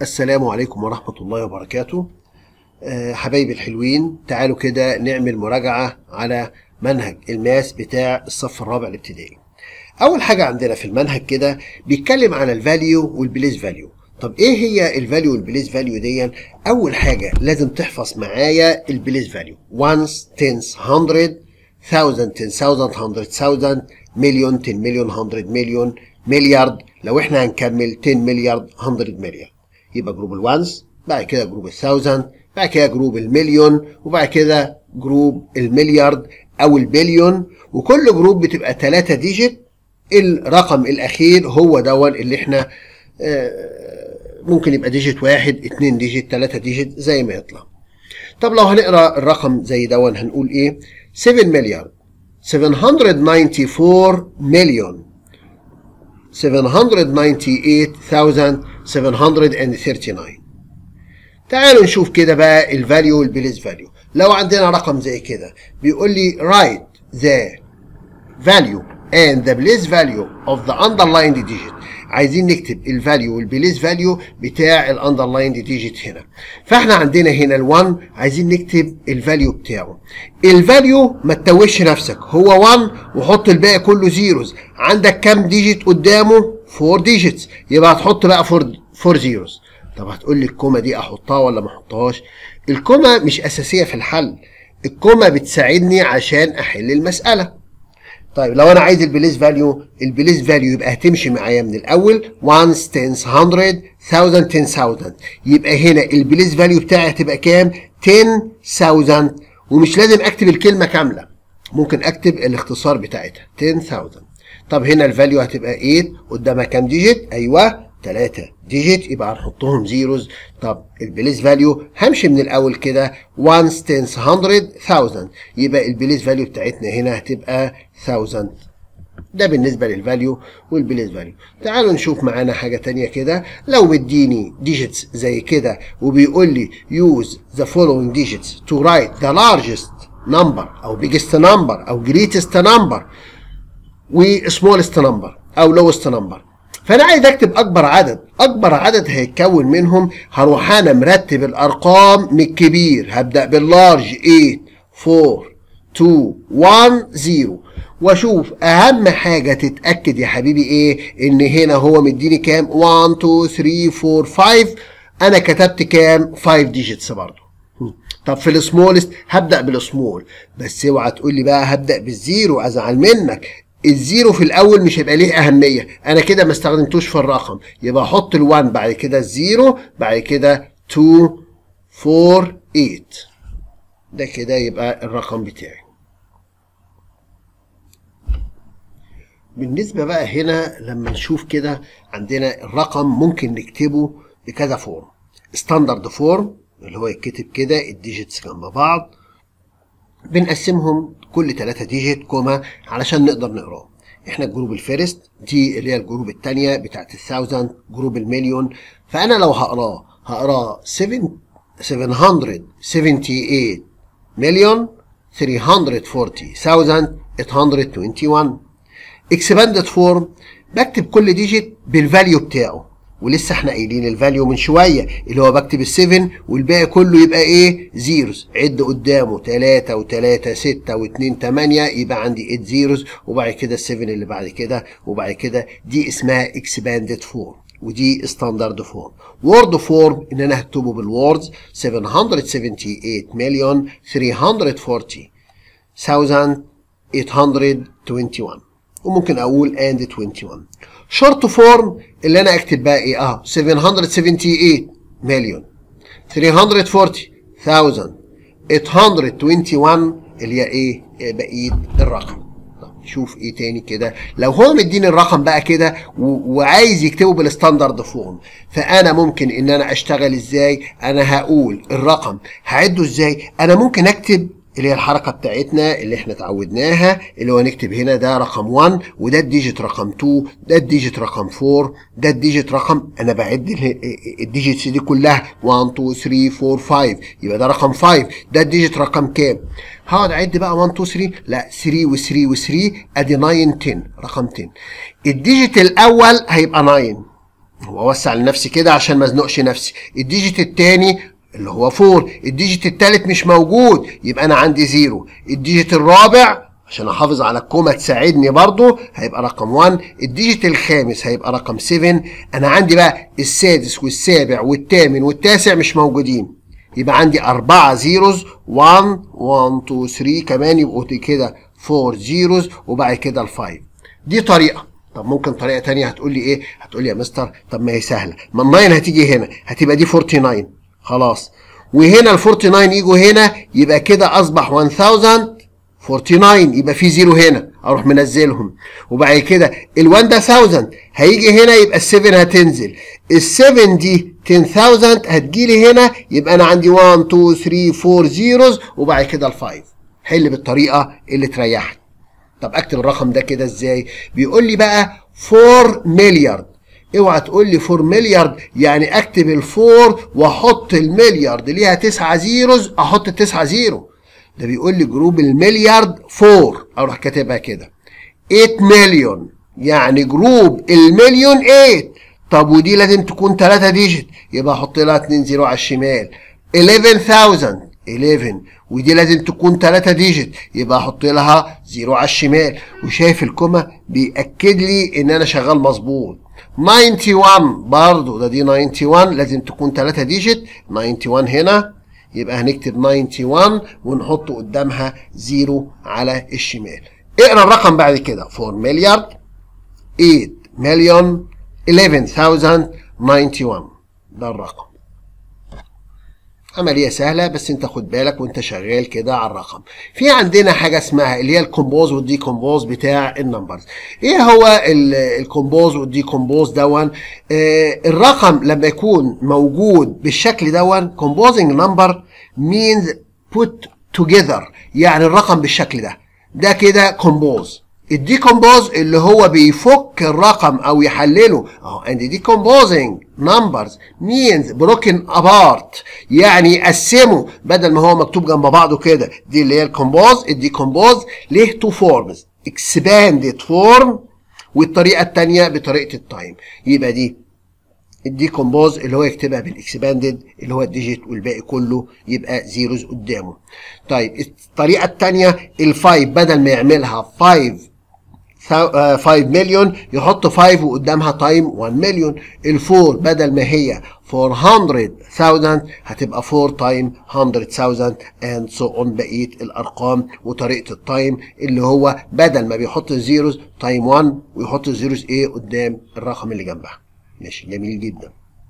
السلام عليكم ورحمة الله وبركاته آه، حبايبي الحلوين تعالوا كده نعمل مراجعة على منهج الماس بتاع الصف الرابع الابتدائي أول حاجة عندنا في المنهج كده بيتكلم عن الفاليو والبليس فاليو طب ايه هي الفاليو والبليس فاليو دي اول حاجه لازم تحفظ معايا البليس فاليو once tens hundred thousand ten thousand hundred thousand مليون ten مليون hundred مليون مليارد لو احنا هنكمل 10 مليارد 100 مليار يبقى جروب الوانز بعد كده جروب الثاوزند بعد كده جروب المليون وبعد كده جروب المليارد او البليون وكل جروب بتبقى 3 ديجيت الرقم الاخير هو دون اللي احنا آه، ممكن يبقى ديجيت واحد اتنين ديجيت تلاتة ديجيت زي ما يطلع طب لو هنقرا الرقم زي دون هنقول ايه 7 مليار 794 مليون 798739 تعالوا نشوف كده بقى الفاليو والبليس فاليو لو عندنا رقم زي كده بيقول لي write the value and the place value of the underlined digit عايزين نكتب الفاليو والبليس فاليو بتاع الاندرلايند ديجيت هنا فاحنا عندنا هنا ال1 عايزين نكتب الفاليو بتاعه الفاليو ما تتوهش نفسك هو 1 وحط الباقي كله زيروز عندك كام ديجيت قدامه 4 ديجيتس يبقى هتحط بقى 4 4 زيروز طب هتقول لي الكوما دي احطها ولا ما احطهاش الكوما مش اساسيه في الحل الكوما بتساعدني عشان احل المساله طيب لو انا عايز البليس فاليو البليس فاليو يبقى هتمشي معايا من الاول 1 tens 100 1000 10000 يبقى هنا البليس فاليو بتاعي هتبقى كام 10000 ومش لازم اكتب الكلمه كامله ممكن اكتب الاختصار بتاعتها 10000 طب هنا الفاليو هتبقى 8 قدامها كام ديجيت ايوه 3 ديجيت يبقى هنحطهم زيروز طب البليس فاليو همشي من الاول كده 1 tens 100000 يبقى البليس فاليو بتاعتنا هنا هتبقى 1000 ده بالنسبة للفاليو والبليس فاليو تعالوا نشوف معانا حاجة تانية كده لو مديني digits زي كده وبيقول لي use the following digits to write the largest number أو biggest number أو greatest number و smallest number أو lowest number فانا عايز اكتب اكبر عدد اكبر عدد هيتكون منهم هروح انا مرتب الارقام من الكبير هبدا باللارج 8 4 2 1 0 واشوف اهم حاجه تتاكد يا حبيبي ايه ان هنا هو مديني كام 1 2 3 4 5 انا كتبت كام 5 ديجيتس برضه طب في السمولست هبدا بالسمول بس اوعى تقول لي بقى هبدا بالزيرو ازعل منك الزيرو في الاول مش هيبقى ليه اهميه انا كده ما استخدمتوش في الرقم يبقى احط ال1 بعد كده الزيرو بعد كده 2 4 8 ده كده يبقى الرقم بتاعي بالنسبة بقى هنا لما نشوف كده عندنا الرقم ممكن نكتبه بكذا فورم ستاندرد فورم اللي هو يتكتب كده الديجيتس جنب بعض بنقسمهم كل 3 ديجيت كوما علشان نقدر نقراه احنا الجروب الفيرست دي اللي هي الجروب الثانيه بتاعت الثاوزند جروب المليون فانا لو هقراه هقراه 7 778 مليون 340821 اكسباندد فورم بكتب كل ديجيت بالفاليو بتاعه ولسه احنا قايلين الفاليو من شويه اللي هو بكتب ال7 والباقي كله يبقى ايه زيروز عد قدامه 3 و3 6 و2 8 يبقى عندي 8 زيروز وبعد كده ال7 اللي بعد كده وبعد كده دي اسمها اكسباندد فورم ودي ستاندرد فورم وورد فورم ان انا هكتبه بالوردز 778 مليون 340 821 وممكن اقول اند 21 شورت فورم اللي انا اكتب بقى ايه اه 778 مليون 340 821 اللي هي ايه بقيه الرقم طب نشوف ايه تاني كده لو هو مديني الرقم بقى كده وعايز يكتبه بالستاندرد فورم فانا ممكن ان انا اشتغل ازاي انا هقول الرقم هعده ازاي انا ممكن اكتب اللي هي الحركه بتاعتنا اللي احنا اتعودناها اللي هو نكتب هنا ده رقم 1 وده الديجيت رقم 2 ده الديجيت رقم 4 ده الديجيت رقم انا بعد الديجيتس دي كلها 1 2 3 4 5 يبقى ده رقم 5 ده الديجيت رقم كام هقعد اعد بقى 1 2 3 لا 3 و3 و3 ادي 9 10 رقم 10 الديجيت الاول هيبقى 9 واوسع لنفسي كده عشان ما ازنقش نفسي الديجيت التاني اللي هو 4 الديجيت التالت مش موجود يبقى انا عندي زيرو الديجيت الرابع عشان احافظ على الكومه تساعدني برضو هيبقى رقم 1 الديجيت الخامس هيبقى رقم 7 انا عندي بقى السادس والسابع والثامن والتاسع مش موجودين يبقى عندي أربعة زيروز 1 1 2 3 كمان يبقوا كده 4 زيروز وبعد كده ال 5 دي طريقة طب ممكن طريقة تانية هتقول لي ايه؟ هتقول لي يا مستر طب ما هي سهلة ما ال 9 هتيجي هنا هتبقى دي 49 خلاص وهنا ال 49 يجوا هنا يبقى كده أصبح 1049 يبقى في زيرو هنا اروح منزلهم وبعد كده ال 1000 هيجي هنا يبقى ال 7 هتنزل ال 7 دي 10000 هتجيلي هنا يبقى انا عندي 1 2 3 4 زيروز وبعد كده ال 5 حل بالطريقه اللي تريحك طب اكتب الرقم ده كده ازاي بيقول لي بقى 4 مليار اوعى تقول لي 4 مليار يعني اكتب الفور واحط المليارد ليها 9 زيروز احط 9 زيرو ده بيقول لي جروب المليارد 4 اروح كاتبها كده 8 مليون يعني جروب المليون 8 طب ودي لازم تكون 3 ديجيت يبقى احط لها 2 زيرو على الشمال 11000 11 ودي لازم تكون 3 ديجيت يبقى احط لها زيرو على الشمال وشايف الكوما بيأكد لي ان انا شغال مظبوط 91 برضه ده دي 91 لازم تكون 3 ديجيت 91 هنا يبقى هنكتب 91 ونحط قدامها زيرو على الشمال اقرا الرقم بعد كده 4 مليار 8 مليون 11091 ده الرقم عمليه سهله بس انت خد بالك وانت شغال كده على الرقم في عندنا حاجه اسمها اللي هي الكومبوز والديكومبوز بتاع النمبرز ايه هو الكومبوز والديكومبوز دون آه الرقم لما يكون موجود بالشكل دون كومبوزنج نمبر means put together يعني الرقم بالشكل ده ده كده كومبوز الديكومبوز اللي هو بيفك الرقم او يحلله اهو and decomposing numbers means broken apart يعني يقسمه بدل ما هو مكتوب جنب بعضه كده دي اللي هي الكومبوز الديكومبوز ليه تو فورمز expanded form والطريقه الثانيه بطريقه التايم يبقى دي الديكومبوز اللي هو يكتبها بالاكسباندد اللي هو الديجيت والباقي كله يبقى زيروز قدامه طيب الطريقه الثانيه الفايف بدل ما يعملها 5 5 مليون يحط 5 وقدامها تايم 1 مليون الفور بدل ما هي 400,000 هتبقى 4 تايم 100,000 and so on بقيه الارقام وطريقه التايم اللي هو بدل ما بيحط الزيروز تايم 1 ويحط الزيروز ايه قدام الرقم اللي جنبها ماشي جميل جدا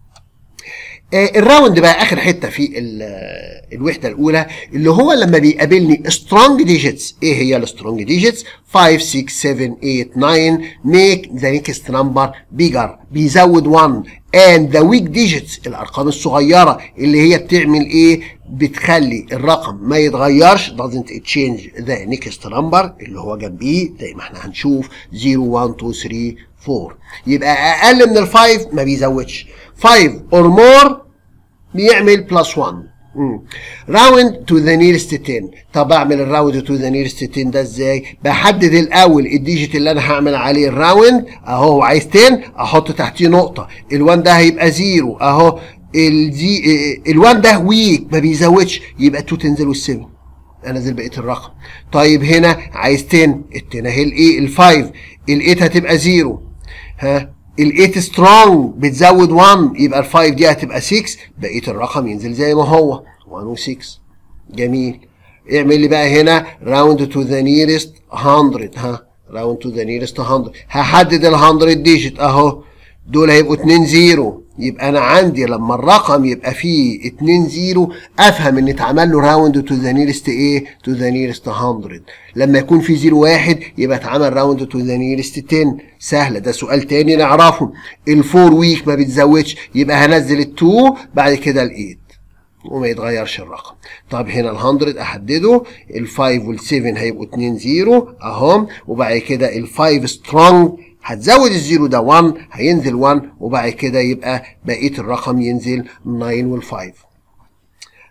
آه الراوند بقى اخر حته في الوحده الاولى اللي هو لما بيقابلني سترونج ديجيتس ايه هي السترونج ديجيتس 5 6 7 8 9 ميك ذا نيكست نمبر بيجر بيزود 1 and the weak digits الارقام الصغيره اللي هي بتعمل ايه بتخلي الرقم ما يتغيرش doesn't change the next number اللي هو جنبيه زي ما احنا هنشوف 0 1 2 3 4 يبقى اقل من الفايف ما بيزودش 5 or more بيعمل بلس 1 راوند تو ذا نيرست 10 طب اعمل الراوند تو ذا نيرست 10 ده ازاي بحدد الاول الديجيت اللي انا هعمل عليه الراوند اهو عايز 10 احط تحتيه نقطه ال1 ده هيبقى زيرو اهو الزي ال1 ده ويك ما بيزودش يبقى 2 تنزل وال7 انزل بقيه الرقم طيب هنا عايز 10 ال10 اهي الايه ال5 ال8 هتبقى زيرو ها ال8 سترونج بتزود 1 يبقى ال5 دي هتبقى 6 بقيه الرقم ينزل زي ما هو 1 و6 جميل اعمل لي بقى هنا راوند تو ذا نيرست 100 ها راوند تو ذا نيرست 100 هحدد ال 100 ديجيت اهو دول هيبقوا 2 0 يبقى انا عندي لما الرقم يبقى فيه 2 0 افهم ان اتعمل له راوند تو ذا نيرست ايه تو ذا نيرست 100 لما يكون في 0 1 يبقى اتعمل راوند تو ذا نيرست 10 سهله ده سؤال تاني نعرفه الفور ويك ما بتزودش يبقى هنزل ال2 بعد كده ال8 وما يتغيرش الرقم طب هنا ال 100 احدده ال5 وال7 هيبقوا 2 0 اهم وبعد كده ال5 سترونج هتزود الزيرو ده 1 هينزل 1 وبعد كده يبقى بقيه الرقم ينزل 9 وال5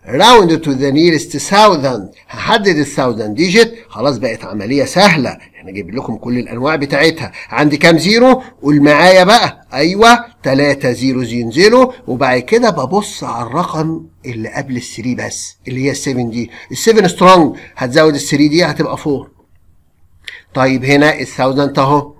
round to the nearest thousand هحدد الثاوزند ديجيت خلاص بقت عملية سهلة احنا جايب لكم كل الانواع بتاعتها عندي كام زيرو قول معايا بقى ايوه 3 زيرو ينزلوا وبعد كده ببص على الرقم اللي قبل ال 3 بس اللي هي ال 7 دي ال 7 سترونج هتزود ال 3 دي هتبقى 4 طيب هنا ال 1000 اهو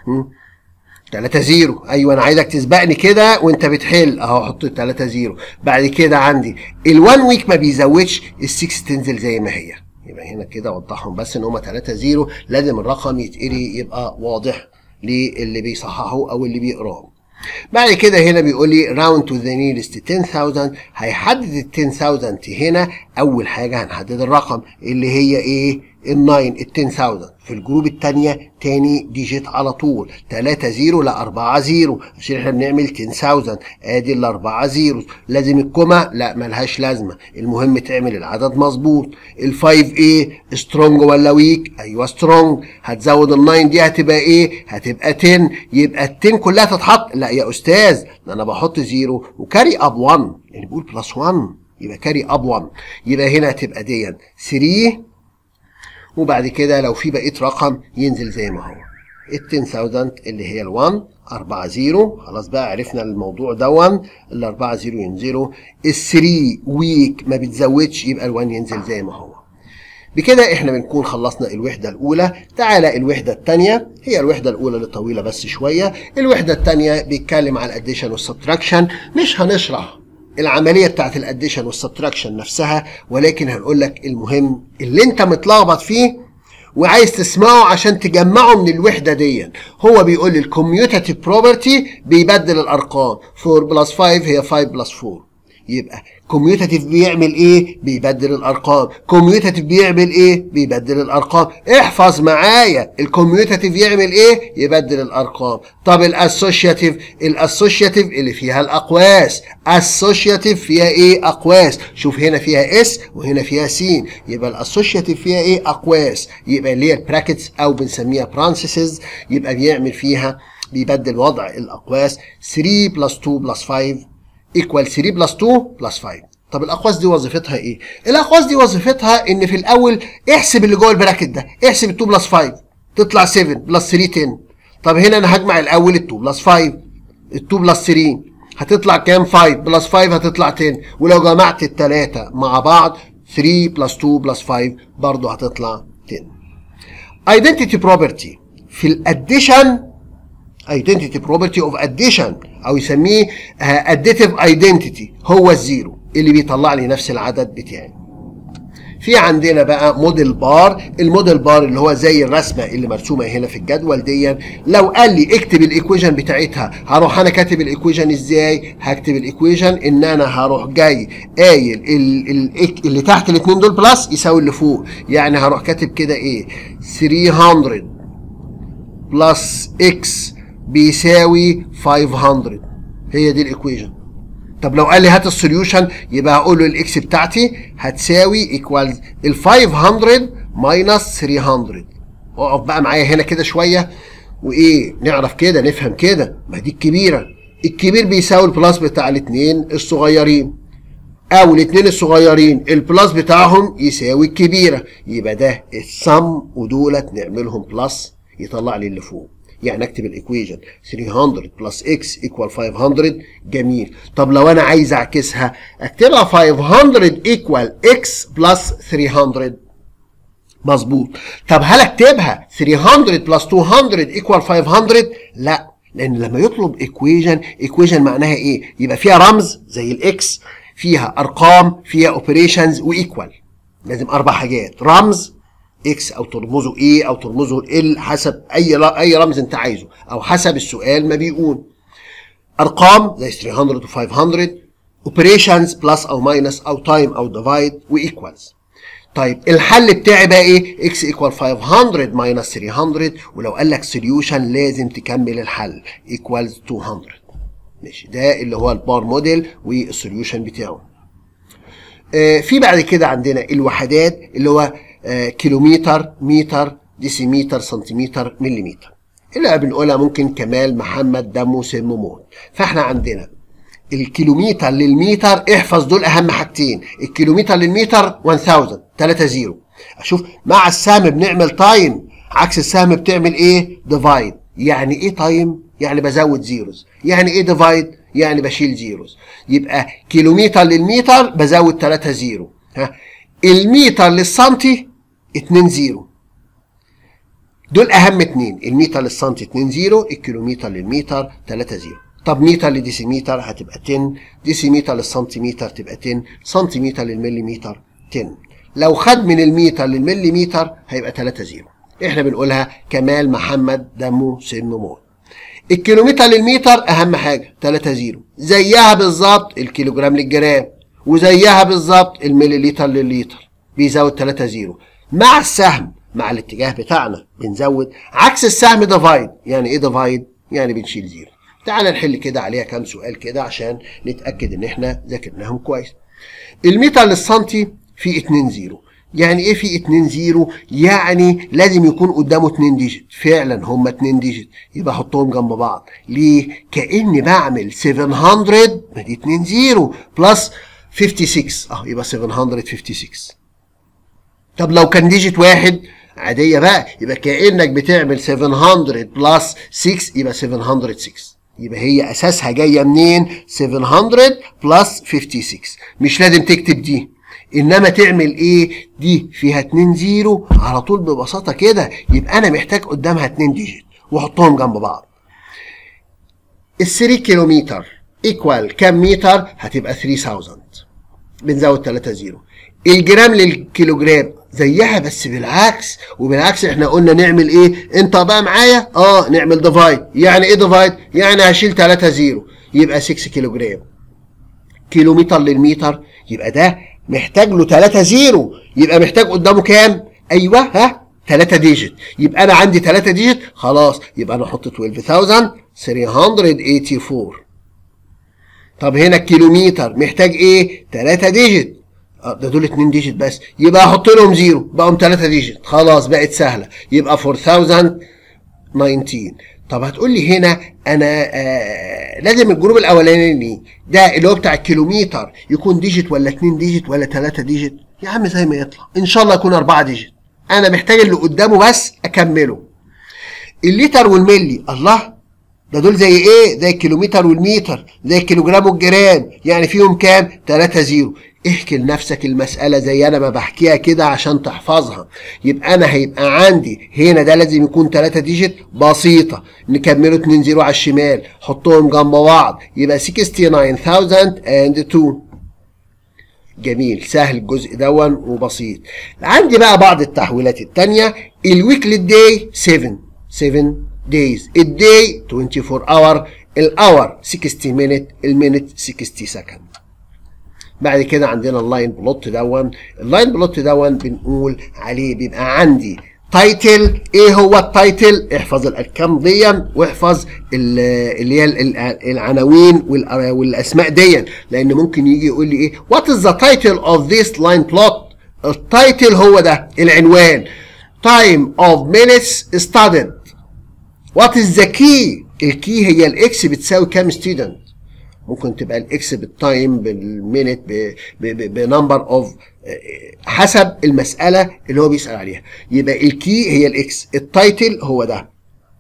3 0 ايوه انا عايزك تسبقني كده وانت بتحل اهو احط 3 0 بعد كده عندي ال1 ويك ما بيزودش ال6 تنزل زي ما هي يبقى هنا كده اوضحهم بس ان هم 3 0 لازم الرقم يتقري يبقى واضح للي بيصححه او اللي بيقراه بعد كده هنا بيقول لي راوند تو ذا نيرست 10000 هيحدد ال 10000 هنا اول حاجه هنحدد الرقم اللي هي ايه ال 9 ال 10000 في الجروب الثانيه تاني ديجيت على طول 3 0 ل 4 0 عشان احنا بنعمل 10000 ادي ال 4 0 لازم الكوما لا ملهاش لازمه المهم تعمل العدد مظبوط ال 5 ايه سترونج ولا ويك ايوه سترونج هتزود ال 9 دي هتبقى ايه هتبقى 10 يبقى ال 10 كلها تتحط لا يا استاذ ده انا بحط 0 وكاري اب 1 يعني بقول بلس 1 يبقى كاري اب 1 يبقى هنا هتبقى دي 3 وبعد كده لو في بقيت رقم ينزل زي ما هو ال 10000 اللي هي ال 1 4 0 خلاص بقى عرفنا الموضوع دون ال 4 0 ينزلوا ال 3 ويك ما بتزودش يبقى ال 1 ينزل زي ما هو بكده احنا بنكون خلصنا الوحدة الأولى تعالى الوحدة الثانية هي الوحدة الأولى اللي طويلة بس شوية الوحدة الثانية بيتكلم على الاديشن والسبتراكشن مش هنشرح العملية بتاعت الاديشن والسبتراكشن نفسها ولكن هنقول لك المهم اللي انت متلخبط فيه وعايز تسمعه عشان تجمعه من الوحدة دي هو بيقول لي الكوميوتاتيف بروبرتي بيبدل الأرقام 4 بلس 5 هي 5 بلس 4 يبقى كوميوتاتيف بيعمل ايه بيبدل الارقام كوميوتاتيف بيعمل ايه بيبدل الارقام احفظ معايا الكوميوتاتيف يعمل ايه يبدل الارقام طب الاسوشياتيف الاسوشياتيف اللي فيها الاقواس اسوشياتيف فيها ايه اقواس شوف هنا فيها اس وهنا فيها س يبقى الاسوشياتيف فيها ايه اقواس يبقى اللي هي البراكتس او بنسميها برانسيسز يبقى بيعمل فيها بيبدل وضع الاقواس 3 بلس 2 بلس 5 ايكوال 3 بلس 2 بلس 5 طب الاقواس دي وظيفتها ايه الاقواس دي وظيفتها ان في الاول احسب اللي جوه البراكت ده احسب ال 2 بلس 5 تطلع 7 بلس 3 10 طب هنا انا هجمع الاول ال 2 بلس 5 ال 2 بلس 3 هتطلع كام 5 بلس 5 هتطلع 10 ولو جمعت الثلاثه مع بعض 3 بلس 2 بلس 5 برضه هتطلع 10 identity property في الاديشن identity property of addition او يسميه additive identity هو الزيرو اللي بيطلع لي نفس العدد بتاعي في عندنا بقى موديل بار الموديل بار اللي هو زي الرسمه اللي مرسومه هنا في الجدول دي لو قال لي اكتب الايكويشن بتاعتها هروح انا كاتب الايكويشن ازاي هكتب الايكويشن ان انا هروح جاي قايل اللي تحت الاثنين دول بلس يساوي اللي فوق يعني هروح كاتب كده ايه 300 بلس اكس بيساوي 500 هي دي الايكويشن طب لو قال لي هات السوليوشن يبقى هقول له الاكس بتاعتي هتساوي ايكوالز ال 500 ماينس 300 اقف بقى معايا هنا كده شويه وايه نعرف كده نفهم كده ما دي الكبيره الكبير بيساوي البلس بتاع الاثنين الصغيرين او الاثنين الصغيرين البلس بتاعهم يساوي الكبيره يبقى ده السم ودولت نعملهم بلس يطلع لي اللي فوق يعني اكتب الايكويشن 300 بلس اكس ايكوال 500 جميل طب لو انا عايز اعكسها اكتبها 500 ايكوال اكس بلس 300 مظبوط طب هل اكتبها 300 بلس 200 ايكوال 500 لا لان لما يطلب ايكويشن ايكويشن معناها ايه يبقى فيها رمز زي الاكس فيها ارقام فيها اوبريشنز وايكوال لازم اربع حاجات رمز اكس او ترمزه ايه او ترمزه ال حسب اي اي رمز انت عايزه او حسب السؤال ما بيقول ارقام زي 300 و 500 اوبريشنز بلس او ماينس او تايم او ديفايد وايكوالز طيب الحل بتاعي بقى ايه اكس ايكوال 500 ماينس 300 ولو قال لك سوليوشن لازم تكمل الحل ايكوالز 200 ماشي ده اللي هو البار موديل والسوليوشن بتاعه آه في بعد كده عندنا الوحدات اللي هو آه كيلومتر متر ديسيمتر سنتيمتر مليمتر اللي بنقولها ممكن كمال محمد دمه سم موت فاحنا عندنا الكيلومتر للمتر احفظ دول اهم حاجتين الكيلومتر للمتر 1000 3 0 اشوف مع السهم بنعمل تايم عكس السهم بتعمل ايه ديفايد يعني ايه تايم يعني بزود زيروز يعني ايه ديفايد يعني بشيل زيروز يبقى كيلومتر للمتر بزود 3 زيرو ها المتر للسنتي 2 زيرو دول اهم اتنين المتر للسنتي 2 زيرو الكيلومتر للمتر 3 زيرو طب متر لديسيمتر هتبقى 10 ديسيمتر للسنتيمتر تبقى 10 سنتيمتر للمليمتر 10 لو خد من المتر للمليمتر هيبقى 3 زيرو احنا بنقولها كمال محمد دمه سن موت الكيلومتر للمتر اهم حاجه 3 زيرو زيها بالظبط الكيلوجرام للجرام وزيها بالظبط المليليتر للليتر بيزود 3 زيرو مع السهم مع الاتجاه بتاعنا بنزود عكس السهم ديفايد يعني ايه ديفايد يعني بنشيل زيرو تعال نحل كده عليها كام سؤال كده عشان نتاكد ان احنا ذاكرناهم كويس المتر للسنتي في 2 زيرو يعني ايه في 2 زيرو يعني لازم يكون قدامه 2 ديجيت فعلا هم 2 ديجيت يبقى احطهم جنب بعض ليه كاني بعمل 700 ما دي 2 زيرو بلس 56 اه يبقى 756 طب لو كان ديجيت واحد عاديه بقى يبقى كانك بتعمل 700 بلس 6 يبقى 706 يبقى هي اساسها جايه منين 700 بلس 56 مش لازم تكتب دي انما تعمل ايه دي فيها 2 زيرو على طول ببساطه كده يبقى انا محتاج قدامها 2 ديجيت واحطهم جنب بعض ال 3 كيلومتر ايكوال كام متر هتبقى 3000 بنزود 3 زيرو الجرام للكيلوجرام زيها بس بالعكس وبالعكس احنا قلنا نعمل ايه انت بقى معايا اه نعمل ديفايد يعني ايه ديفايد يعني هشيل 3 زيرو يبقى 6 كيلو جرام كيلومتر للمتر يبقى ده محتاج له 3 زيرو يبقى محتاج قدامه كام ايوه ها 3 ديجيت يبقى انا عندي 3 ديجيت خلاص يبقى انا احط 12384 طب هنا الكيلومتر محتاج ايه 3 ديجيت اه ده دول 2 ديجيت بس يبقى احط لهم زيرو بقوا 3 ديجيت خلاص بقت سهله يبقى 4019 طب هتقول لي هنا انا آه لازم الجروب الاولاني ده اللي هو بتاع الكيلومتر يكون ديجيت ولا 2 ديجيت ولا 3 ديجيت يا عم زي ما يطلع ان شاء الله يكون 4 ديجيت انا محتاج اللي قدامه بس اكمله الليتر والملي الله ده دول زي ايه زي الكيلومتر والمتر زي الكيلوجرام والجرام يعني فيهم كام 3 زيرو احكي لنفسك المسألة زي أنا ما بحكيها كده عشان تحفظها يبقى أنا هيبقى عندي هنا ده لازم يكون 3 ديجيت بسيطة نكمله 2 زيرو على الشمال حطهم جنب بعض يبقى 69002 جميل سهل الجزء دون وبسيط عندي بقى بعض التحويلات التانية الويك للداي 7 7 دايز الداي 24 اور الاور 60 مينت المينت 60 سكند بعد كده عندنا اللاين بلوت دون اللاين بلوت دون بنقول عليه بيبقى عندي تايتل ايه هو التايتل احفظ الارقام دي واحفظ اللي هي العناوين والاسماء دي لان ممكن يجي يقول لي ايه وات از ذا تايتل اوف ذيس لاين بلوت التايتل هو ده العنوان تايم اوف مينتس ستادد وات از ذا كي الكي هي الاكس بتساوي كام ستودنت ممكن تبقى الاكس بالتايم بالمينت بنمبر اوف حسب المساله اللي هو بيسال عليها يبقى الكي هي الاكس التايتل هو ده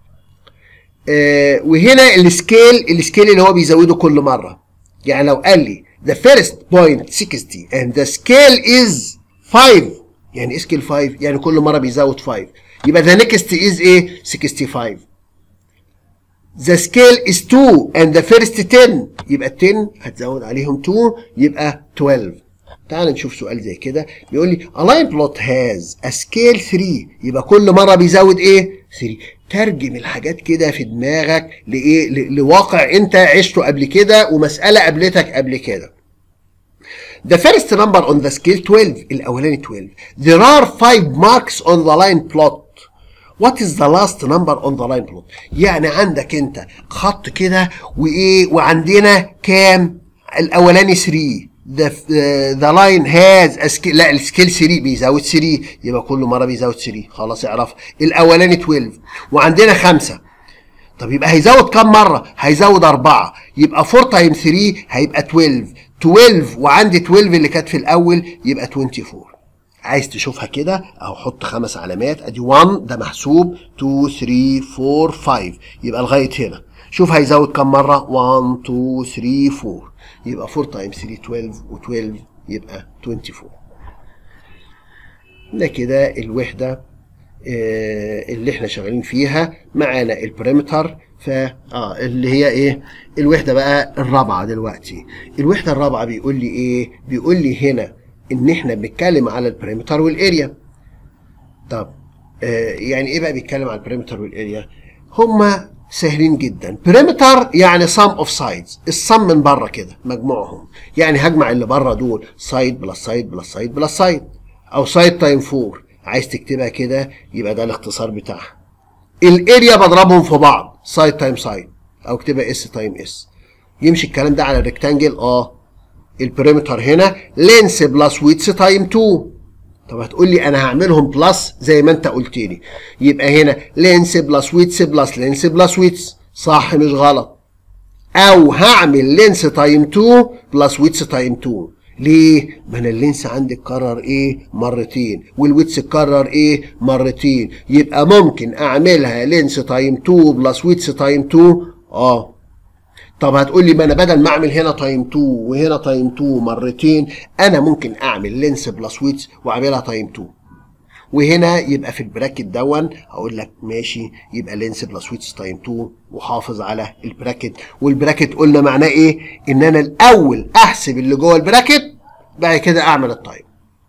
آه وهنا السكيل السكيل اللي هو بيزوده كل مره يعني لو قال لي the first point 60 and the scale is 5 يعني ايه سكيل 5 يعني كل مره بيزود 5 يبقى the next is ايه 65 the scale is 2 and the first 10 يبقى ال 10 هتزود عليهم 2 يبقى 12 تعال نشوف سؤال زي كده بيقول لي a line plot has a scale 3 يبقى كل مره بيزود ايه 3 ترجم الحاجات كده في دماغك لايه لواقع انت عشته قبل كده ومساله قابلتك قبل كده The first number on the scale 12 الاولاني 12 There are 5 marks on the line plot What is the last number on the line plot يعني عندك انت خط كده وايه وعندنا كام الاولاني 3 the, uh, the line has a scale لا السكيل 3 بيزود 3 يبقى كل مره بيزود 3 خلاص اعرف الاولاني 12 وعندنا 5 طب يبقى هيزود كام مرة؟ هيزود أربعة يبقى 4 تايم 3 هيبقى 12 12 وعندي 12 اللي كانت في الأول يبقى 24 عايز تشوفها كده اهو حط خمس علامات ادي 1 ده محسوب 2 3 4 5 يبقى لغايه هنا شوف هيزود كام مره 1 2 3 4 يبقى 4 تايمز 3 12 و12 يبقى 24 ده كده الوحده آه، اللي احنا شغالين فيها معانا البريمتر ف اه اللي هي ايه الوحده بقى الرابعه دلوقتي الوحده الرابعه بيقول لي ايه بيقول لي هنا ان احنا بنتكلم على البريمتر والاريا طب آه يعني ايه بقى بيتكلم على البريمتر والاريا هما سهلين جدا بريمتر يعني sum اوف سايدز الصم من بره كده مجموعهم يعني هجمع اللي بره دول سايد بلس سايد بلس سايد بلس سايد او سايد تايم 4 عايز تكتبها كده يبقى ده الاختصار بتاعها الاريا بضربهم في بعض سايد تايم سايد او اكتبها اس تايم اس يمشي الكلام ده على الريكتانجل اه البريمتر هنا لينس بلس ويتس تايم 2 طب هتقول لي انا هعملهم بلس زي ما انت قلت لي يبقى هنا لينس بلس ويتس بلس لينس بلس ويتس صح مش غلط او هعمل لينس تايم 2 بلس ويتس تايم 2 ليه؟ ما انا اللينس عندي اتكرر ايه؟ مرتين والويتس اتكرر ايه؟ مرتين يبقى ممكن اعملها لينس تايم 2 بلس ويتس تايم 2 اه طب هتقول لي ما انا بدل ما اعمل هنا تايم 2 وهنا تايم 2 مرتين انا ممكن اعمل لينس بلس ويتس واعملها تايم 2 وهنا يبقى في البراكت دون هقول لك ماشي يبقى لينس بلس ويتس تايم 2 وحافظ على البراكت والبراكت قلنا معناه ايه؟ ان انا الاول احسب اللي جوه البراكت بعد كده اعمل التايم.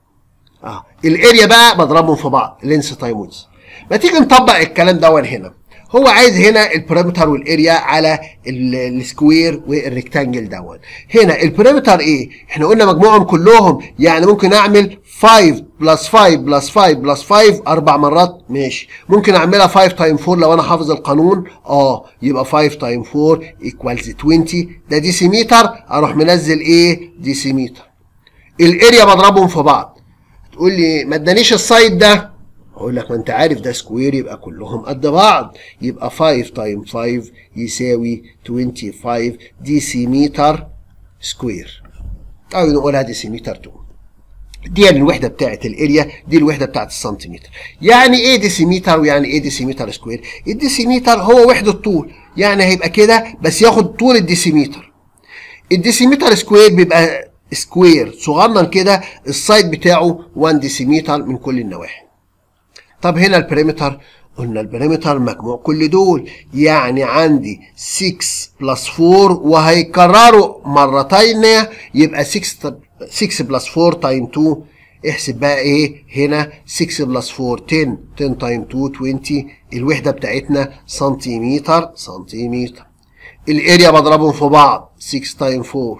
اه الاريا بقى بضربهم في بعض لينس تايم ويتس. ما تيجي نطبق الكلام دون هنا. هو عايز هنا البريمتر والاريا على السكوير والريكتانجل دون هنا البريمتر ايه احنا قلنا مجموعهم كلهم يعني ممكن اعمل 5 بلس 5 بلس 5 بلس 5 اربع مرات ماشي ممكن اعملها 5 تايم 4 لو انا حافظ القانون اه يبقى 5 تايم 4 ايكوالز 20 ده ديسيمتر اروح منزل ايه ديسيمتر الاريا بضربهم في بعض تقول لي ما ادانيش السايد ده اقول لك ما انت عارف ده سكوير يبقى كلهم قد بعض يبقى 5 تايم 5 يساوي 25 ديسيمتر سكوير او نقولها ديسيمتر 2 دي الوحده بتاعت الاريا دي الوحده بتاعت السنتيمتر يعني ايه ديسيمتر ويعني ايه ديسيمتر سكوير الديسيمتر هو وحده طول يعني هيبقى كده بس ياخد طول الديسيمتر الديسيمتر سكوير بيبقى سكوير صغنن كده السايد بتاعه 1 ديسيمتر من كل النواحي طب هنا البريمتر قلنا البريمتر مجموع كل دول يعني عندي 6 بلس 4 وهيكرروا مرتين يبقى 6 6 بلس 4 تايم 2 احسب بقى ايه هنا 6 بلس 4 10 10 تايم 2 20 الوحده بتاعتنا سنتيمتر سنتيمتر الاريا بضربهم في بعض 6 تايم 4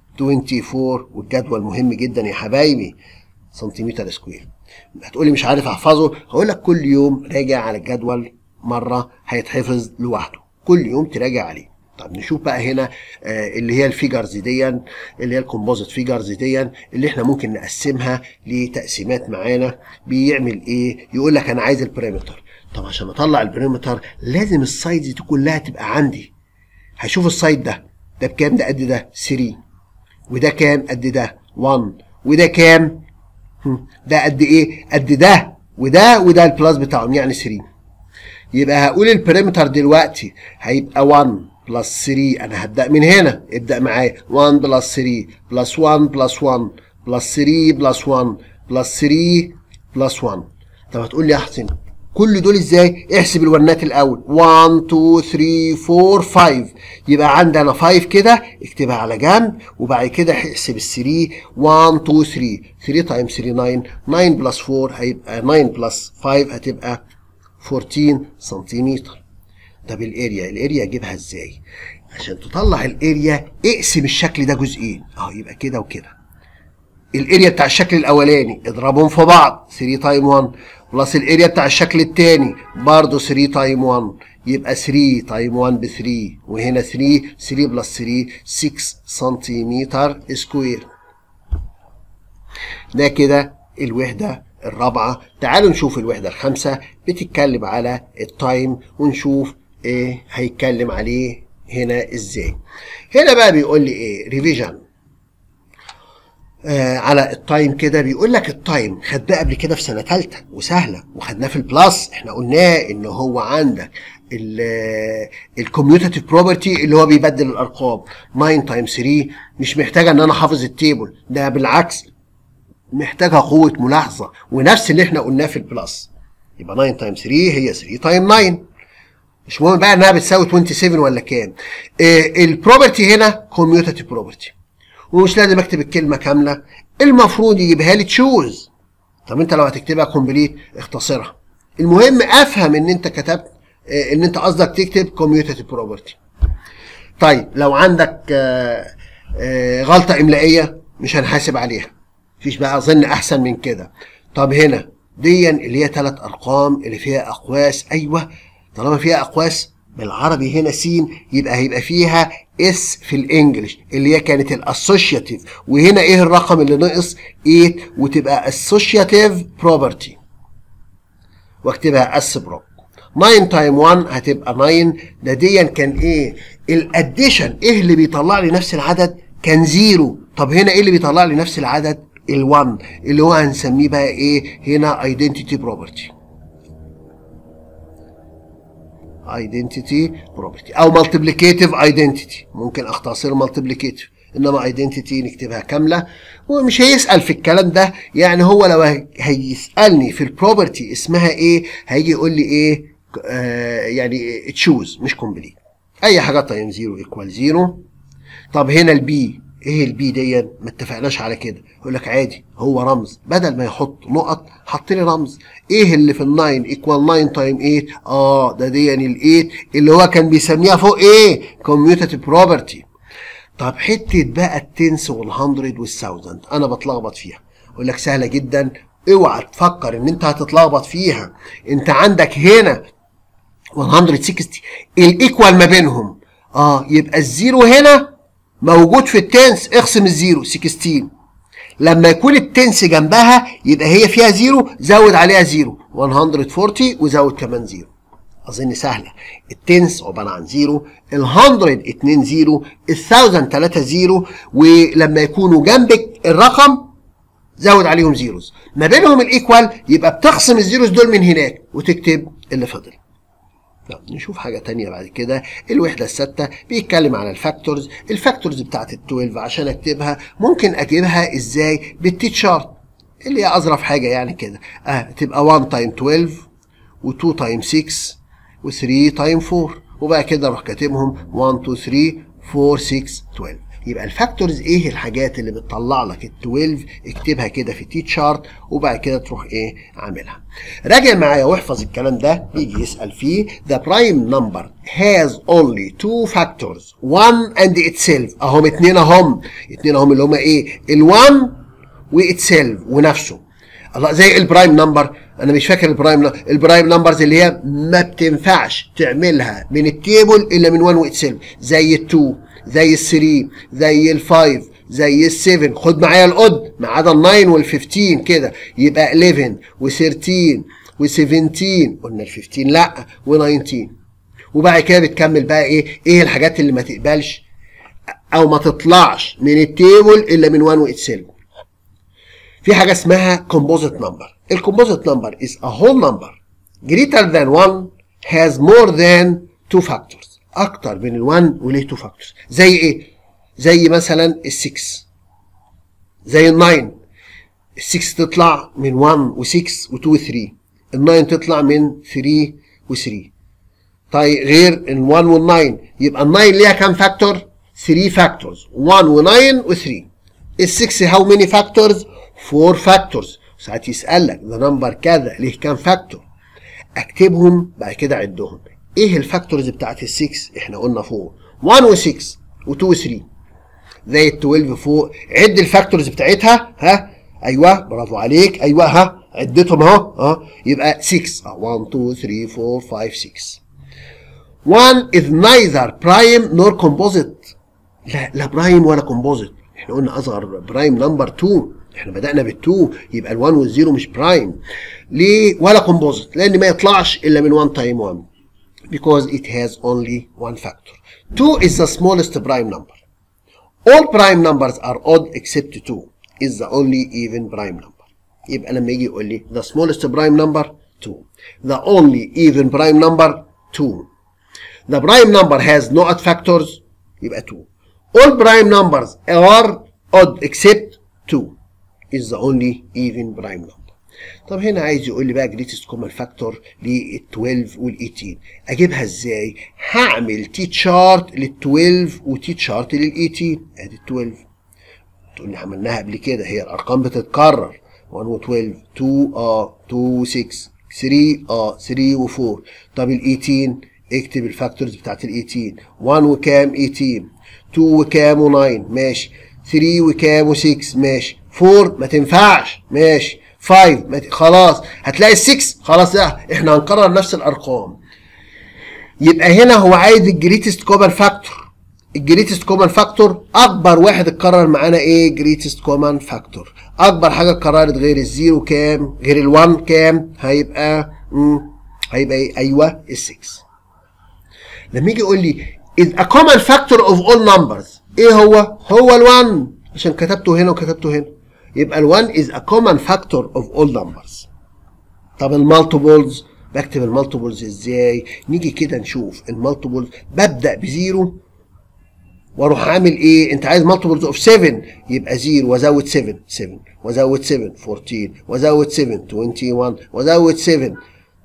24 والجدول مهم جدا يا حبايبي سنتيمتر سكوير هتقولي مش عارف احفظه هقول لك كل يوم راجع على الجدول مره هيتحفظ لوحده كل يوم تراجع عليه طب نشوف بقى هنا آه اللي هي الفيجرز دي اللي هي الكومبوزيت فيجرز دي اللي احنا ممكن نقسمها لتقسيمات معانا بيعمل ايه يقول لك انا عايز البريمتر طب عشان اطلع البريمتر لازم السايدز دي كلها تبقى عندي هشوف السايد ده ده بكام ده قد ده 3 وده كام قد ده 1 وده كام ده قد ايه قد ده وده وده البلاس بتاعهم يعني 3 يبقى هقول البريمتر دلوقتي هيبقى 1 بلس 3 انا هبدا من هنا ابدا معايا 1 بلس 3 بلس 1 بلس 1 بلس 3 بلس 1 بلس 3 بلس 1 طب هتقول لي يا حسين كل دول ازاي احسب الونات الاول 1 2 3 4 5 يبقى عندي انا 5 كده اكتبها على جنب وبعد كده احسب ال 3 1 2 3 3 تايمز 3 9 9 بلس 4 هيبقى 9 بلس 5 هتبقى 14 سنتيمتر طب الاريا الاريا اجيبها ازاي عشان تطلع الاريا اقسم الشكل ده جزئين اهو يبقى كده وكده الاريا بتاع الشكل الاولاني اضربهم في بعض 3 تايم 1 بلس الاريا بتاع الشكل الثاني برضه 3 تايم 1 يبقى 3 تايم 1 ب 3 وهنا 3 3 بلس 3 6 سنتيمتر سكوير ده كده الوحدة الرابعة تعالوا نشوف الوحدة الخامسة بتتكلم على التايم ونشوف ايه هيتكلم عليه هنا ازاي هنا بقى بيقول لي ايه ريفيجن آه على التايم كده بيقول لك التايم خدناه قبل كده في سنه ثالثه وسهله وخدناه في البلس احنا قلناه ان هو عندك الكوميوتاتيف بروبرتي اللي هو بيبدل الارقام 9 تايمز 3 مش محتاجه ان انا حافظ التيبل ده بالعكس محتاجه قوه ملاحظه ونفس اللي احنا قلناه في البلس يبقى 9 تايمز 3 هي 3 تايم 9 مش مهم بقى انها بتساوي 27 ولا كام البروبرتي هنا كوميوتاتيف بروبرتي ومش لازم اكتب الكلمه كامله المفروض يجيبها لي تشوز طب انت لو هتكتبها كومبليت اختصرها المهم افهم ان انت كتبت ان انت قصدك تكتب كوميوتاتيف بروبرتي طيب لو عندك غلطه املائيه مش هنحاسب عليها مفيش بقى اظن احسن من كده طب هنا دي اللي هي ثلاث ارقام اللي فيها اقواس ايوه طالما فيها اقواس بالعربي هنا س يبقى هيبقى فيها اس في الانجليش اللي هي كانت الاسوشياتيف وهنا ايه الرقم اللي نقص 8 وتبقى اسوشياتيف بروبرتي واكتبها اس بروك 9 تايم 1 هتبقى 9 ده ديا كان ايه الاديشن ايه اللي بيطلع لي نفس العدد كان زيرو طب هنا ايه اللي بيطلع لي نفس العدد ال1 اللي هو هنسميه بقى ايه هنا ايدنتيتي بروبرتي ايدنتيتي بروبرتي او مالتيبليكيتيف ايدنتيتي ممكن اختصر مالتيبليكيتيف انما ايدنتيتي نكتبها كامله ومش هيسال في الكلام ده يعني هو لو هيسالني في البروبرتي اسمها ايه هيجي يقول لي ايه آه يعني تشوز مش كومبليت اي حاجه تايم زيرو ايكوال زيرو طب هنا البي ايه البي دي ما اتفقناش على كده يقول لك عادي هو رمز بدل ما يحط نقط حط لي رمز ايه اللي في ال9 ايكوال 9 تايم 8 اه ده دي يعني ال8 اللي هو كان بيسميها فوق ايه كوميوتاتيف بروبرتي طب حته بقى التنس وال100 والثاوزند انا بتلخبط فيها اقول لك سهله جدا اوعى تفكر ان انت هتتلخبط فيها انت عندك هنا 160 الايكوال ما بينهم اه يبقى الزيرو هنا موجود في التنس اقسم الزيرو 16 لما يكون التنس جنبها يبقى هي فيها زيرو زود عليها زيرو 140 وزود كمان زيرو اظن سهله التنس عباره عن زيرو ال100 2 زيرو ال1000 3 زيرو ولما يكونوا جنبك الرقم زود عليهم زيروز ما بينهم الايكوال يبقى بتخصم الزيروز دول من هناك وتكتب اللي فضل نشوف حاجة تانية بعد كده الوحدة الستة بيتكلم على الفاكتورز الفاكتورز بتاعت ال 12 عشان اكتبها ممكن اجيبها ازاي بالتي شارت اللي هي اظرف حاجة يعني كده اه تبقى 1 تايم 12 و2 تايم 6 و3 تايم 4 وبقى كده اروح كاتبهم 1 2 3 4 6 12 يبقى الفاكتورز ايه الحاجات اللي بتطلع لك ال 12 اكتبها كده في تي شارت وبعد كده تروح ايه عاملها راجع معايا واحفظ الكلام ده يجي يسال فيه the prime number has only two factors one and itself اهم اتنين اهم اتنين اهم اللي هما ايه ال1 واتسيلف ونفسه الله زي البرايم نمبر انا مش فاكر البرايم البرايم نمبرز اللي هي ما بتنفعش تعملها من التيبل الا من 1 واتسيلف زي ال2 زي ال3 زي ال5 زي ال7 خد معايا القد ما عدا ال9 وال15 كده يبقى 11 و13 و17 قلنا ال15 لا و19 وبعد كده بتكمل بقى ايه ايه الحاجات اللي ما تقبلش او ما تطلعش من التيبل الا من 1 واتسيلف في حاجه اسمها composite number الكومبوزيت نمبر is a whole number greater than 1 has more than two factors اكتر من ال1 وليه 2 factors زي ايه زي مثلا ال6 زي ال9 ال6 تطلع من 1 و6 و2 و3 ال9 تطلع من 3 و3 طيب غير ال1 وال9 يبقى ال9 ليها كام فاكتور 3 فاكتورز 1 و9 و3 ال6 هاو ماني فاكتورز 4 فاكتورز ساعات يسألك ده نمبر كذا ليه كام فاكتور اكتبهم بعد كده عدهم ايه الفاكتورز بتاعت ال 6 احنا قلنا فوق 1 و6 و2 و3 زي ال 12 فوق عد الفاكتورز بتاعتها ها ايوه برافو عليك ايوه ها عدتهم اهو اه يبقى 6 اه 1 2 3 4 5 6 1 is neither prime nor composite لا لا برايم ولا كومبوزيت احنا قلنا اصغر برايم نمبر 2 احنا بدأنا بال2 يبقى ال1 وال0 مش برايم ليه ولا كومبوزيت لان ما يطلعش الا من 1 تايم 1 because it has only one factor 2 is the smallest prime number all prime numbers are odd except 2 is the only even prime number يبقى لما يجي يقول لي the smallest prime number 2 the only even prime number 2 the prime number has no odd factors يبقى 2 all prime numbers are odd except 2 is the only even prime number طب هنا عايز يقول لي بقى greatest common factor لل 12 وال 18 اجيبها ازاي؟ هعمل تي تشارت لل 12 وتي تشارت لل 18 ادي 12 تقول لي عملناها قبل كده هي الارقام بتتكرر 1 و 12 2 اه 2 و 6 3 اه 3 و 4 طب ال 18 اكتب الفاكتورز بتاعت ال 18 1 وكام 18 2 وكام و 9 ماشي 3 وكام و 6 ماشي 4 ما تنفعش ماشي 5 ما ت... خلاص هتلاقي ال 6 خلاص لا احنا هنكرر نفس الارقام يبقى هنا هو عايز الجريتست كومن فاكتور الجريتست كومن فاكتور اكبر واحد اتكرر معانا ايه جريتست كومن فاكتور اكبر حاجه اتكررت غير الزيرو كام غير ال1 كام هيبقى مم. هيبقى ايه ايوه ال6 لما يجي يقول لي is a common factor of all numbers ايه هو هو ال1 عشان كتبته هنا وكتبته هنا يبقى ال1 is a common factor of all numbers طب المالتيبلز بكتب المالتيبلز ازاي نيجي كده نشوف المالتيبلز ببدا بزيرو واروح عامل ايه انت عايز مالتيبلز اوف 7 يبقى 0 وازود 7 7 وازود 7 14 وازود 7 21 وازود 7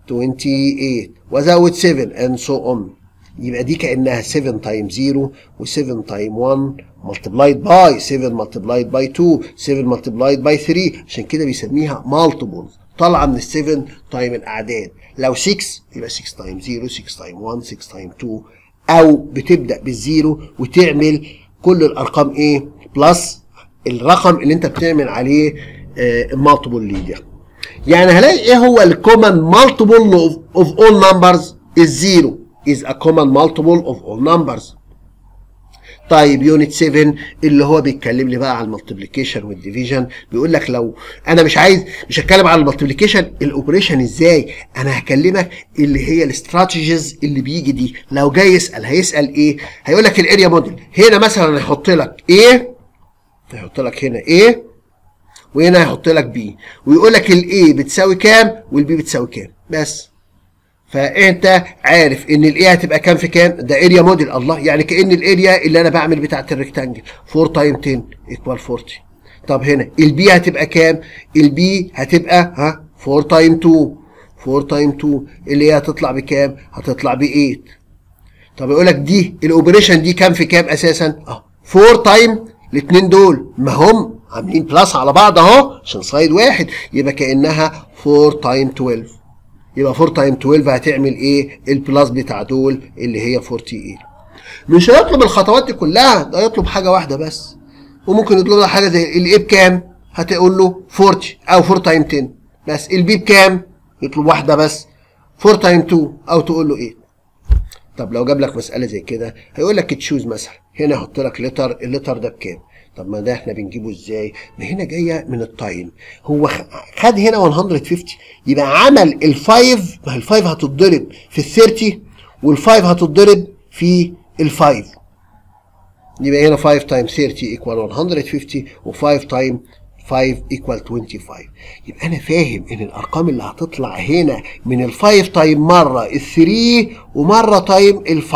28 وازود 7 and so on يبقى دي كانها 7 تايم 0 و7 تايم 1 multiplied by 7 multiplied by 2 7 multiplied by 3 عشان كده بيسميها multiples طالعه من ال 7 تايم الاعداد لو 6 يبقى 6 تايم 0 6 تايم 1 6 تايم 2 او بتبدا بالزيرو وتعمل كل الارقام ايه بلس الرقم اللي انت بتعمل عليه المالتيبل ليه ده يعني هلاقي ايه هو الكومن مالتيبل اوف اول نمبرز الزيرو is a common multiple of all numbers طيب يونت 7 اللي هو بيتكلم لي بقى على المالتيبليكيشن والديفيجن بيقول لك لو انا مش عايز مش هتكلم على المالتيبليكيشن الاوبريشن ازاي انا هكلمك اللي هي الاستراتيجيز اللي بيجي دي لو جاي يسال هيسال ايه هيقول لك الاريا موديل هنا مثلا هيحط لك ايه هيحط لك هنا ايه وهنا هيحط لك بي ويقول لك الاي بتساوي كام والبي بتساوي كام بس فانت عارف ان الايه هتبقى كام في كام ده اريا موديل الله يعني كان الاريا اللي انا بعمل بتاعه الريكتانجل 4 تايم 10 ايكوال 40 طب هنا البي هتبقى كام البي هتبقى ها 4 تايم 2 4 تايم 2 اللي هي هتطلع بكام هتطلع ب 8 طب يقول لك دي الاوبريشن دي كام في كام اساسا اه 4 تايم الاثنين دول ما هم عاملين بلس على بعض اهو عشان سايد واحد يبقى كانها 4 تايم 12 يبقى 4 تايم 12 هتعمل ايه البلس بتاع دول اللي هي 48 مش هيطلب الخطوات دي كلها ده يطلب حاجه واحده بس وممكن يطلب له حاجه زي الايه بكام هتقول له 40 او 4 تايم 10 بس البي بكام يطلب واحده بس 4 تايم 2 او تقول له ايه طب لو جاب لك مساله زي كده هيقول لك تشوز مثلا هنا يحط لك لتر اللتر ده بكام طب ما ده احنا بنجيبه ازاي؟ ما هنا جايه من التايم هو خد هنا 150 يبقى عمل الفايف ما الفايف هتتضرب في ال 30 والفايف هتتضرب في الفايف يبقى هنا 5 تايم 30 ايكوال 150 و5 تايم 5 ايكوال 25 يبقى انا فاهم ان الارقام اللي هتطلع هنا من ال5 تايم مره ال3 ومره تايم ال5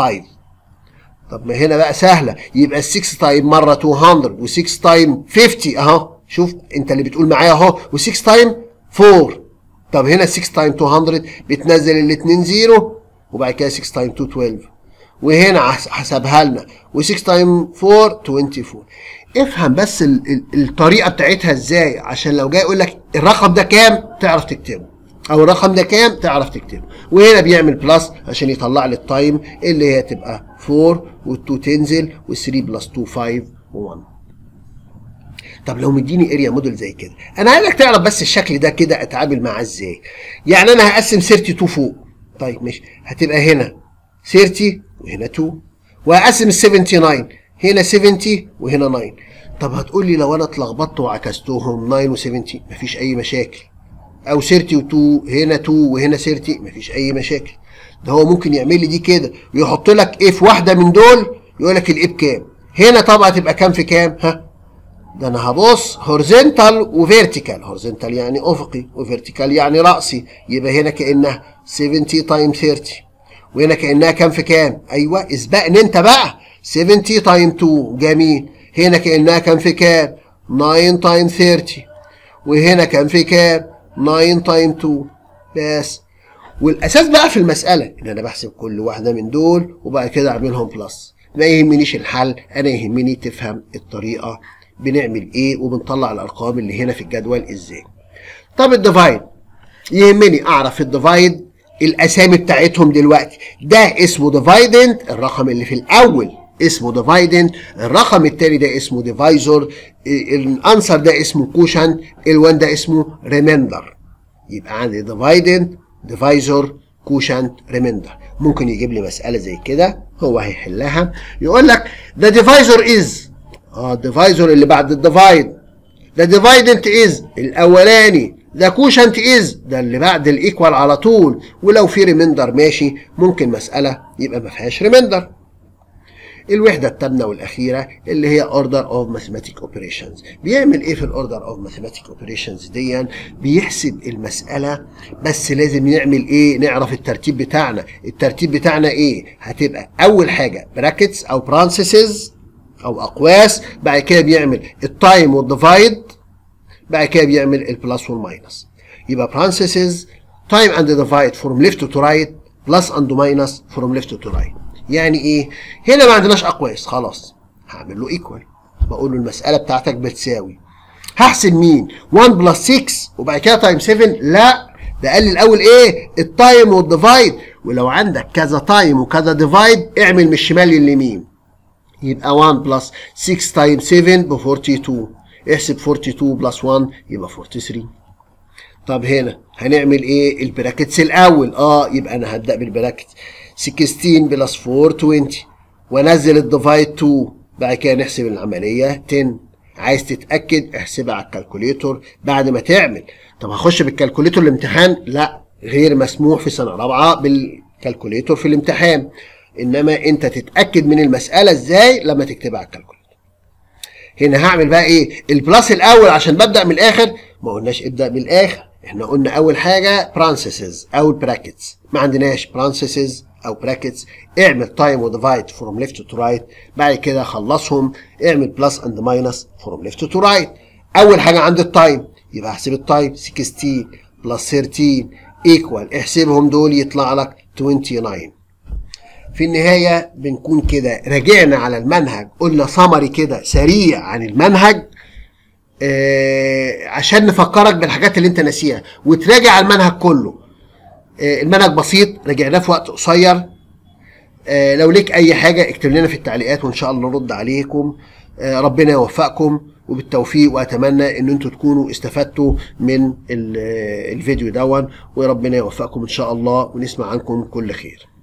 طب ما هنا بقى سهله يبقى ال6 تايم مره 200 و6 تايم 50 اهو شوف انت اللي بتقول معايا اهو و6 تايم 4 طب هنا 6 تايم 200 بتنزل الاثنين زيرو وبعد كده 6 تايم 2 12 وهنا حسبها لنا و6 تايم 4 24 افهم بس ال ال الطريقه بتاعتها ازاي عشان لو جاي يقول لك الرقم ده كام تعرف تكتبه او الرقم ده كام تعرف تكتبه وهنا بيعمل بلس عشان يطلع لي التايم اللي هي تبقى 4 وال2 تنزل وال3 بلس 2 5 و1 طب لو مديني اريا موديل زي كده انا عايزك تعرف بس الشكل ده كده اتعامل معاه ازاي يعني انا هقسم 32 فوق طيب ماشي هتبقى هنا 30 وهنا 2 وهقسم ال 79 هنا 70 وهنا 9 طب هتقول لي لو انا اتلخبطت وعكستهم 9 و70 مفيش اي مشاكل او 32 هنا 2 وهنا 30 مفيش اي مشاكل ده هو ممكن يعمل لي دي كده ويحط لك ايه في واحده من دول يقول لك الايه بكام هنا طبعا تبقى كام في كام ها ده انا هبص هورزنتال وفيرتيكال هورزنتال يعني افقي وفيرتيكال يعني راسي يبقى هنا كانها 70 تايم 30 وهنا كانها كام في كام ايوه اسبقني انت بقى 70 تايم 2 جميل هنا كانها كام في كام 9 تايم 30 وهنا كام في كام 9 تايم 2 بس والاساس بقى في المساله ان انا بحسب كل واحده من دول وبعد كده اعملهم بلس ما يهمنيش الحل انا يهمني تفهم الطريقه بنعمل ايه وبنطلع الارقام اللي هنا في الجدول ازاي طب الديفايد يهمني اعرف الديفايد الاسامي بتاعتهم دلوقتي ده اسمه ديفايدنت الرقم اللي في الاول اسمه ديفايدنت الرقم التاني ده اسمه ديفايزور الانسر ده اسمه كوشن الوان ده اسمه ريميندر يبقى عندي ديفايدنت ديفايزور كوشنت ريميندر ممكن يجيب لي مساله زي كده هو هيحلها يقول لك the divisor is اه الديفايزور اللي بعد الديفايد the dividend is الاولاني the quotient is ده اللي بعد الايكوال على طول ولو في ريميندر ماشي ممكن مساله يبقى ما فيهاش ريميندر الوحدة التامنة والأخيرة اللي هي Order of Mathematic Operations بيعمل إيه في الأوردر of Mathematic Operations دي بيحسب المسألة بس لازم نعمل إيه نعرف الترتيب بتاعنا الترتيب بتاعنا إيه هتبقى أول حاجة brackets أو parentheses أو أقواس بعد كده بيعمل التايم والديفايد بعد كده بيعمل البلس والماينس يبقى parentheses time and divide from left to right plus and minus from left to right يعني ايه هنا ما عندناش اقواس خلاص هعمل له ايكوال بقول له المساله بتاعتك بتساوي هحسب مين 1 بلس 6 وبعد كده تايم 7 لا ده قال لي الاول ايه التايم والديفايد ولو عندك كذا تايم وكذا ديفايد اعمل من الشمال لليمين يبقى 1 بلس 6 تايم 7 ب 42 احسب 42 بلس 1 يبقى 43 طب هنا هنعمل ايه البراكتس الاول اه يبقى انا هبدا بالبراكت 16 بلس 4 20 وانزل الديفايد 2 بعد كده نحسب العمليه 10 عايز تتاكد احسبها على الكالكوليتور بعد ما تعمل طب هخش بالكالكوليتور الامتحان لا غير مسموح في سنه رابعه بالكالكوليتور في الامتحان انما انت تتاكد من المساله ازاي لما تكتبها على الكالكوليتور هنا هعمل بقى ايه البلس الاول عشان ببدا من الاخر ما قلناش ابدا من الاخر احنا قلنا اول حاجه برانسيسز او البراكتس ما عندناش برانسيسز او براكتس اعمل تايم وديفايد فروم ليفت تو رايت بعد كده خلصهم اعمل بلس اند ماينس فروم ليفت تو رايت اول حاجه عند التايم يبقى احسب التايم 16 بلس 13 ايكوال احسبهم دول يطلع لك 29 في النهاية بنكون كده راجعنا على المنهج قلنا سمري كده سريع عن المنهج آه عشان نفكرك بالحاجات اللي انت ناسيها وتراجع على المنهج كله آه المنهج بسيط راجعناه في وقت قصير آه لو ليك اي حاجة اكتب لنا في التعليقات وان شاء الله نرد عليكم آه ربنا يوفقكم وبالتوفيق واتمنى ان انتوا تكونوا استفدتوا من الفيديو دون وربنا يوفقكم ان شاء الله ونسمع عنكم كل خير